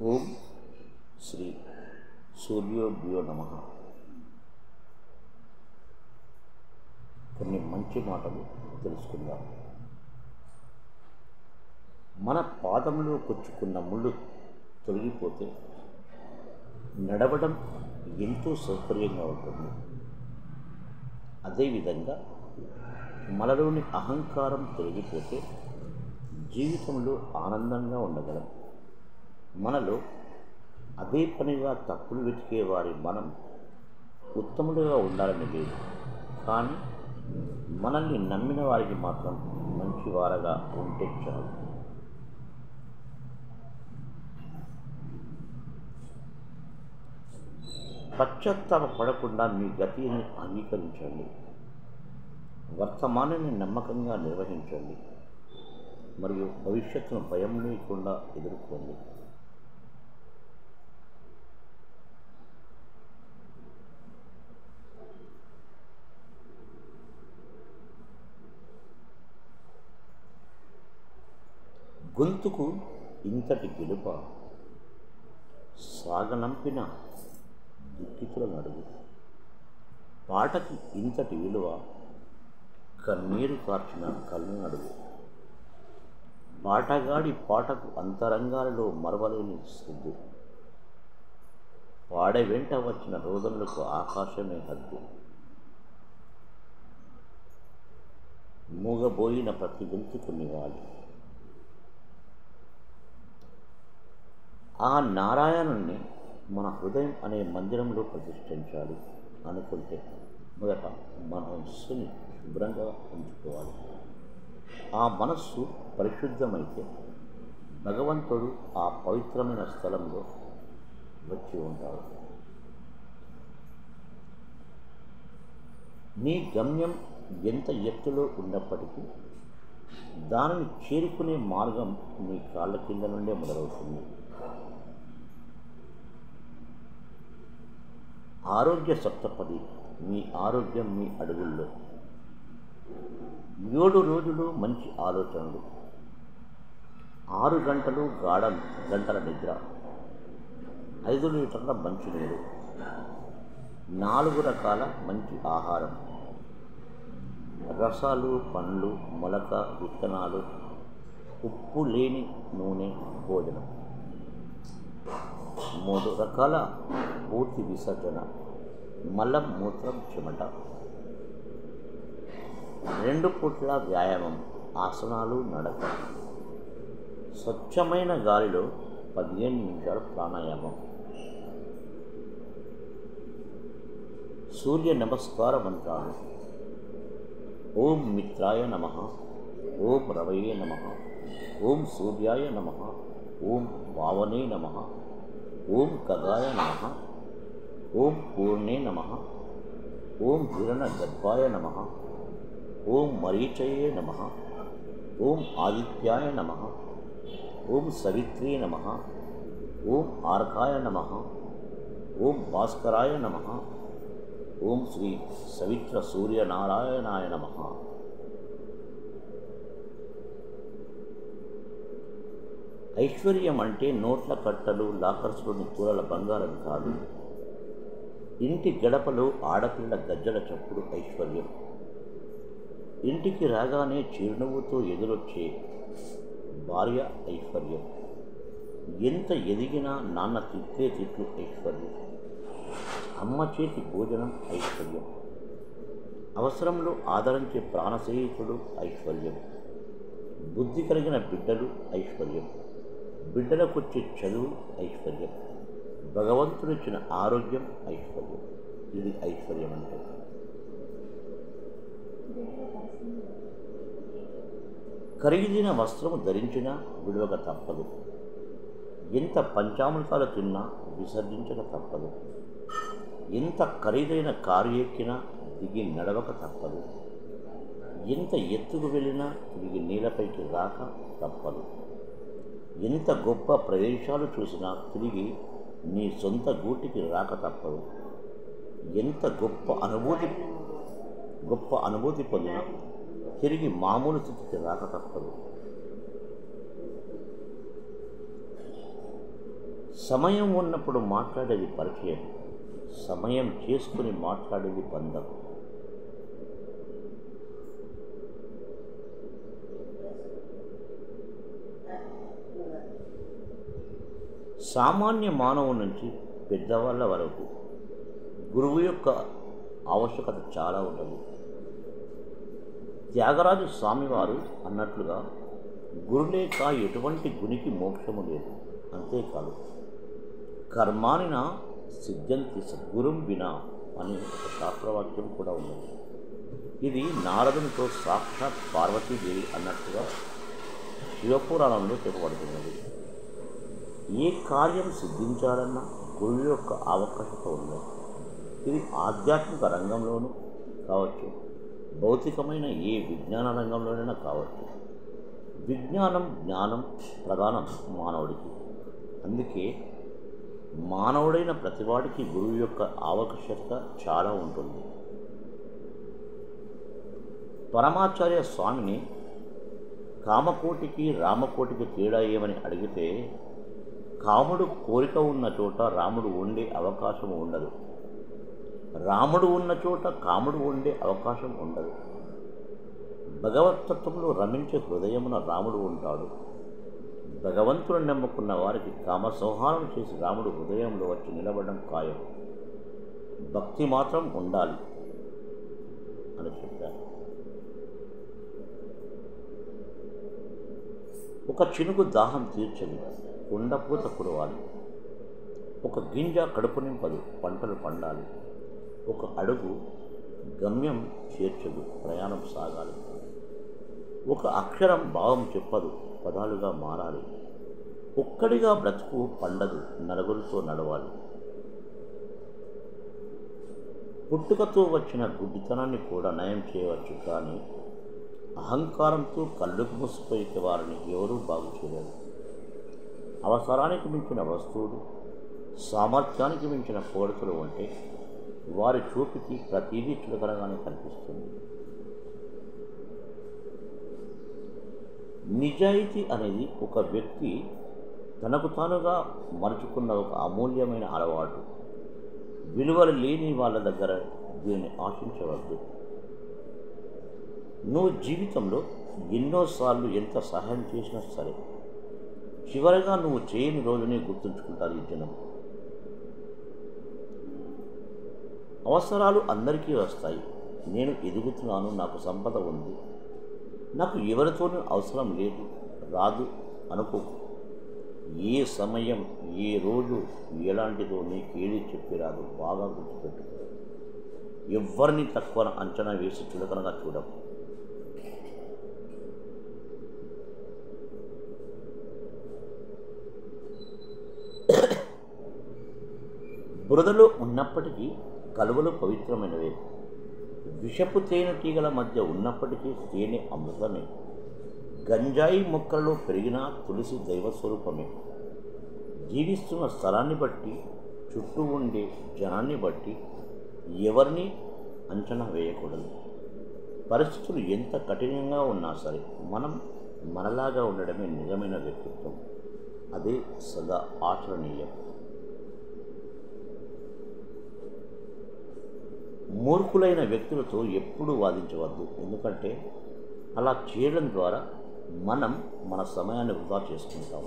ఓం శ్రీ సూర్యోభ్యో నమ కొన్ని మంచి మాటలు తెలుసుకుందాం మన పాదంలో కొచ్చుకున్న ముళ్ళు తొలగిపోతే నడవడం ఎంతో సౌకర్యంగా ఉంటుంది అదేవిధంగా మనలోని అహంకారం తొలగిపోతే జీవితంలో ఆనందంగా ఉండగలం మనలో అదే పనిగా తప్పులు వెతికే వారి మనం ఉత్తములుగా ఉండాలని లేదు కానీ మనల్ని నమ్మిన వారికి మాత్రం మంచివారగా ఉంటే చాలు పశ్చాత్తాప పడకుండా మీ గతిని అంగీకరించండి వర్తమానాన్ని నమ్మకంగా నిర్వహించండి మరియు భవిష్యత్తును భయం లేకుండా ఎదుర్కోండి గొంతుకు ఇంతటి గెలుప సాగనంపిన దుఃఖితుల నడుగు పాటకి ఇంతటి విలువ కన్నీరు కార్చిన కళ్ళు నడుగు పాటగాడి పాటకు అంతరంగాలలో మరవలేని సిద్ధు పాడే వెంట వచ్చిన రోదనలకు ఆకాశమే హద్దు మూగబోయిన ప్రతి గొంతుకు నివాలి ఆ నారాయణుణ్ణి మన హృదయం అనే మందిరంలో ప్రతిష్ఠించాలి అనుకుంటే మొదట మనస్సుని శుభ్రంగా ఉంచుకోవాలి ఆ మనస్సు పరిశుద్ధమైతే భగవంతుడు ఆ పవిత్రమైన స్థలంలో వచ్చి ఉంటాడు నీ గమ్యం ఎంత ఎత్తులో ఉన్నప్పటికీ దానిని చేరుకునే మార్గం నీ కాళ్ళ కింద నుండే మొదలవుతుంది ఆరోగ్య సప్తపది మీ ఆరోగ్యం మీ అడుగుల్లో ఏడు రోజులు మంచి ఆలోచనలు ఆరు గంటలు గాఢ గంటల నిద్ర ఐదు లీటర్ల మంచినీరు నాలుగు రకాల మంచి ఆహారం రసాలు పండ్లు మొలక విత్తనాలు ఉప్పు లేని నూనె భోజనం మూడు రకాల పూర్తి విసర్జన మలం మూత్రం చెమట రెండు పూట్ల వ్యాయామం ఆసనాలు నడక స్వచ్ఛమైన గాలిలో పదిహేను నిమిషాలు ప్రాణాయామం సూర్య నమస్కార మంత్రాలు ఓం మిత్రాయ నమ ఓం రవయే నమ ఓం సూర్యాయ నమ ఓం భావనే నమ ఓం ఖగాయ నమ ఓం పూర్ణే నమ ఓం హిరణ గర్భాయ నమ ఓం మరీచయే నమ ఓం ఆదిత్యాయ నమ ఓం సవిత్రే నమ ఓం ఆర్కాయ నమ ఓం భాస్కరాయ నమ ఓం శ్రీ సవిత్ర సూర్యనారాయణాయ నమ ఐశ్వర్యం అంటే నోట్ల కట్టలు లాకర్స్లోని కూరల బంగారం కాదు ఇంటి గడపలో ఆడపిల్ల గజ్జల చప్పుడు ఐశ్వర్యం ఇంటికి రాగానే చిరునవ్వుతో ఎదురొచ్చే భార్య ఐశ్వర్యం ఎంత ఎదిగినా నాన్న తిట్టే తిట్లు ఐశ్వర్యం అమ్మ చేతి భోజనం ఐశ్వర్యం అవసరంలో ఆదరించే ప్రాణస్నేహితుడు ఐశ్వర్యం బుద్ధి కలిగిన బిడ్డలు ఐశ్వర్యం బిడ్డలకొచ్చే చదువు ఐశ్వర్యం భగవంతుడిచ్చిన ఆరోగ్యం ఐశ్వర్యం ఇది ఐశ్వర్యం అంటే ఖరీదైన వస్త్రము ధరించినా విడవక తప్పదు ఎంత పంచామృతాలు తిన్నా విసర్జించక తప్పదు ఎంత ఖరీదైన కారు ఎక్కినా దిగి నడవక తప్పదు ఎంత ఎత్తుకు వెళ్ళినా తిరిగి నీళ్ళపైకి రాక తప్పదు ఎంత గొప్ప ప్రదేశాలు చూసినా తిరిగి నీ సొంత గూటికి రాక తప్పదు ఎంత గొప్ప అనుభూతి గొప్ప అనుభూతి పొందినా తిరిగి మామూలు స్థితికి రాక తప్పదు సమయం ఉన్నప్పుడు మాట్లాడేది పరిచయం సమయం చేసుకుని మాట్లాడేది బంధం సామాన్య మానవు నుంచి పెద్దవాళ్ళ వరకు గురువు యొక్క ఆవశ్యకత చాలా ఉంటుంది త్యాగరాజు స్వామివారు అన్నట్లుగా గురులేక ఎటువంటి గునికి మోక్షము లేదు అంతేకాదు కర్మానిన సిద్ధంతి సద్గురుం వినా అని ఒక శాస్త్రవాక్యం కూడా ఉన్నది ఇది నారదునితో సాక్షాత్ పార్వతీదేవి అన్నట్టుగా శివపురాణంలో చెప్పబడుతున్నది ఏ కార్యం సిద్ధించాలన్నా గురువు యొక్క ఆవశ్యకత ఉన్నది ఇది ఆధ్యాత్మిక రంగంలోనూ కావచ్చు భౌతికమైన ఏ విజ్ఞాన రంగంలోనైనా కావచ్చు విజ్ఞానం జ్ఞానం ప్రధానం మానవుడికి అందుకే మానవుడైన ప్రతివాడికి గురువు యొక్క ఆవశ్యకత చాలా ఉంటుంది పరమాచార్య స్వామిని కామకోటికి రామకోటికి తేడా ఏమని అడిగితే కాముడు కోరిక ఉన్న చోట రాముడు ఉండే అవకాశం ఉండదు రాముడు ఉన్న చోట కాముడు ఉండే అవకాశం ఉండదు భగవతత్వంలో రమించే హృదయమున రాముడు ఉంటాడు భగవంతుడు నమ్ముకున్న వారికి కామ సంహారం చేసి రాముడు హృదయంలో వచ్చి నిలబడడం ఖాయం భక్తి మాత్రం ఉండాలి అని చెప్పారు ఒక చినుకు దాహం తీర్చదు కుండపూత కురవాలి ఒక గింజ కడుపు నింపదు పంటలు పండాలి ఒక అడుగు గమ్యం చేర్చదు ప్రయాణం సాగాలి ఒక అక్షరం భావం చెప్పదు పదాలుగా మారాలి ఒక్కడిగా బ్రతుకు పండదు నలుగురితో నడవాలి పుట్టుకతో వచ్చిన గుడ్డితనాన్ని కూడా నయం చేయవచ్చు కానీ అహంకారంతో కళ్ళుకు మూసిపోయే వారిని ఎవరూ బాగు చేయలేరు అవసరానికి మించిన వస్తువులు సామర్థ్యానికి మించిన కోరికలు ఉంటే వారి చూపుకి ప్రతిదీ చులకనగానే కనిపిస్తుంది నిజాయితీ అనేది ఒక వ్యక్తి తనకు తానుగా మరుచుకున్న ఒక అమూల్యమైన అలవాటు విలువలు లేని వాళ్ళ దగ్గర దీన్ని ఆశించవద్దు నువ్వు జీవితంలో ఎన్నోసార్లు ఎంత సహాయం చేసినా సరే చివరిగా నువ్వు చేయని రోజునే గుర్తుంచుకుంటారు ఈ జనం అవసరాలు అందరికీ వస్తాయి నేను ఎదుగుతున్నాను నాకు సంపద ఉంది నాకు ఎవరితోనూ అవసరం లేదు రాదు అనుకో ఏ సమయం ఏ రోజు ఎలాంటిదో నీకేది చెప్పి రాదు బాగా గుర్తుపెట్టు ఎవరిని తక్కువ అంచనా వేసి చులకనగా చూడం బురదలో ఉన్నప్పటికీ కలువలు పవిత్రమైనవే విషపు తేనె తీగల మధ్య ఉన్నప్పటికీ తేనె అమృతమే గంజాయి మొక్కలలో పెరిగిన తులసి దైవస్వరూపమే జీవిస్తున్న స్థలాన్ని బట్టి చుట్టూ ఉండే జనాన్ని బట్టి ఎవరిని అంచనా వేయకూడదు పరిస్థితులు ఎంత కఠినంగా ఉన్నా సరే మనం మనలాగా ఉండడమే నిజమైన వ్యక్తిత్వం అదే సదా ఆచరణీయం మూర్ఖులైన వ్యక్తులతో ఎప్పుడూ వాదించవద్దు ఎందుకంటే అలా చేయడం ద్వారా మనం మన సమయాన్ని వృధా చేసుకుంటాం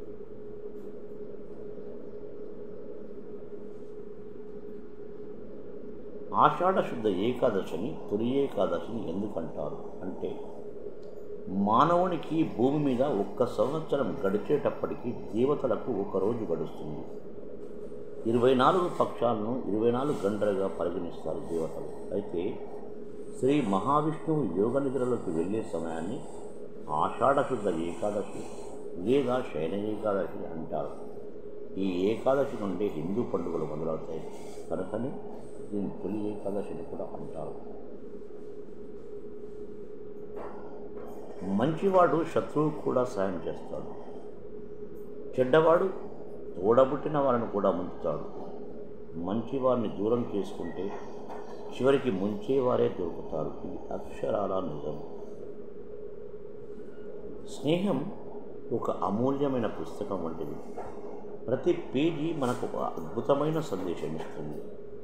ఆషాఢ శుద్ధ ఏకాదశిని తొలి ఏకాదశిని ఎందుకంటారు అంటే మానవునికి భూమి మీద ఒక్క సంవత్సరం గడిచేటప్పటికి దేవతలకు ఒక రోజు గడుస్తుంది ఇరవై నాలుగు పక్షాలను ఇరవై నాలుగు గంటలుగా పరిగణిస్తారు దేవతలు అయితే శ్రీ మహావిష్ణువు యోగ నిద్రలోకి వెళ్ళే సమయాన్ని ఆషాఢ శుద్ధ ఏకాదశి లేదా శయన ఏకాదశి అంటారు ఈ ఏకాదశి నుండి హిందూ పండుగలు మొదలవుతాయి కనుకని దీని తొలి ఏకాదశిని కూడా అంటారు మంచివాడు శత్రువు కూడా సాయం చేస్తాడు చెడ్డవాడు తోడబుట్టిన వారిని కూడా ముంచుతాడు మంచివారిని దూరం చేసుకుంటే చివరికి ముంచేవారే దొరుకుతారు ఇది అక్షరాల నిజం స్నేహం ఒక అమూల్యమైన పుస్తకం వంటిది ప్రతి పేజీ మనకు ఒక అద్భుతమైన సందేశం ఇస్తుంది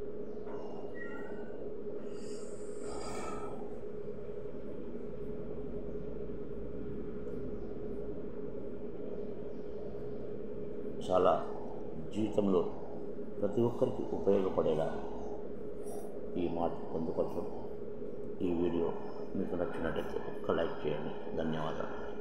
చాలా జీవితంలో ప్రతి ఒక్కరికి ఉపయోగపడేలా ఈ మాట పొందుపరచడం ఈ వీడియో మీకు నచ్చినట్లయితే ఒక్క లైక్ చేయండి ధన్యవాదాలు